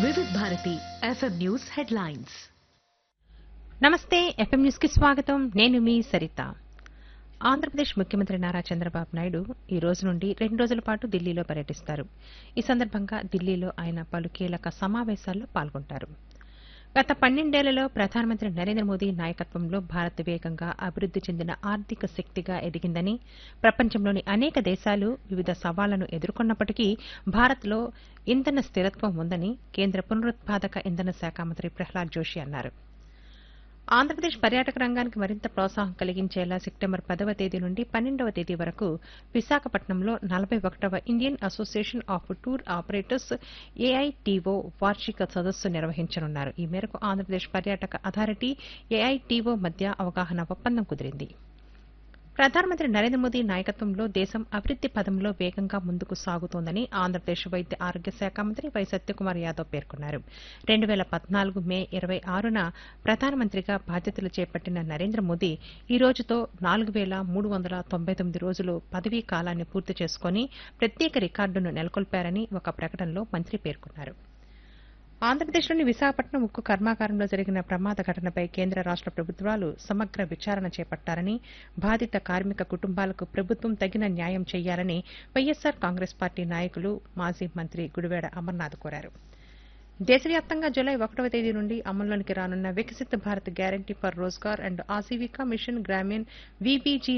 Vividh Bharati FM news headlines నమస్తే FM news కి స్వాగతం నేను మీ సరిత ఆంధ్రప్రదేశ్ ముఖ్యమంత్రి నారా చంద్రబాబు నాయుడు ఈ రోజు నుండి రెండు రోజుల పాటు ఢిల్లీలో పర్యటిస్తారు ఈ సందర్భంగా ఢిల్లీలో ఆయన పలు కీలక సమావేశాల్లో పాల్గొంటారు గత పన్నెండేళ్లలో ప్రధానమంత్రి నరేంద్ర మోదీ నాయకత్వంలో భారత్ వేగంగా అభివృద్ది చెందిన ఆర్థిక శక్తిగా ఎదిగిందని ప్రపంచంలోని అనేక దేశాలు వివిధ సవాళ్లను ఎదుర్కొన్నప్పటికీ భారత్లో ఇంధన స్థిరత్వం ఉందని కేంద్ర పునరుత్పాదక ఇంధన శాఖ మంత్రి ప్రహ్లాద్ జోషి అన్నారు ఆంధ్రప్రదేశ్ పర్యాటక రంగానికి మరింత ప్రోత్సాహం కలిగించేలా సెప్టెంబర్ పదవ తేదీ నుండి పన్నెండవ తేదీ వరకు విశాఖపట్నంలో నలభై ఒకటవ Indian association of tour operators AITO వార్షిక సదస్సు నిర్వహించనున్నారు ఈ మేరకు ఆంధ్రప్రదేశ్ పర్యాటక అథారిటీ ఏఐటీఓ మధ్య అవగాహన ఒప్పందం కుదిరింది ప్రధానమంత్రి నరేంద్ర మోదీ నాయకత్వంలో దేశం అభివృద్ది పదంలో వేగంగా ముందుకు సాగుతోందని ఆంధ్రప్రదేశ్ వైద్య ఆరోగ్య శాఖ మంత్రి వై సత్యకుమార్ యాదవ్ పేర్కొన్నారు రెండు వేల పద్నాలుగు మే ఇరవై ఆరున ప్రధానమంత్రిగా బాధ్యతలు చేపట్టిన నరేంద్ర మోదీ ఈ రోజుతో నాలుగు వేల మూడు వందల తొంభై తొమ్మిది రోజులు పదవీ కాలాన్ని పూర్తి చేసుకుని ప్రత్యేక రికార్డును నెలకొల్పారని ఒక ప్రకటనలో మంత్రి పేర్కొన్నారు ఆంధ్రప్రదేశ్లోని విశాఖపట్నం ఉక్కు కర్మాగారంలో జరిగిన ప్రమాద ఘటనపై కేంద్ర రాష్ట ప్రభుత్వాలు సమగ్ర విచారణ చేపట్టారని బాధిత కార్మిక కుటుంబాలకు ప్రభుత్వం తగిన న్యాయం చేయాలని వైఎస్సార్ కాంగ్రెస్ పార్టీ నాయకులు మాజీ మంత్రి గుడివేడ అమర్నాథ్ కోరారు దేశవ్యాప్తంగా జులై ఒకటవ తేదీ నుండి అమల్లోనికి రానున్న Viksit Bharat guarantee for Rozgar and Ajeevika mission Grameen VBG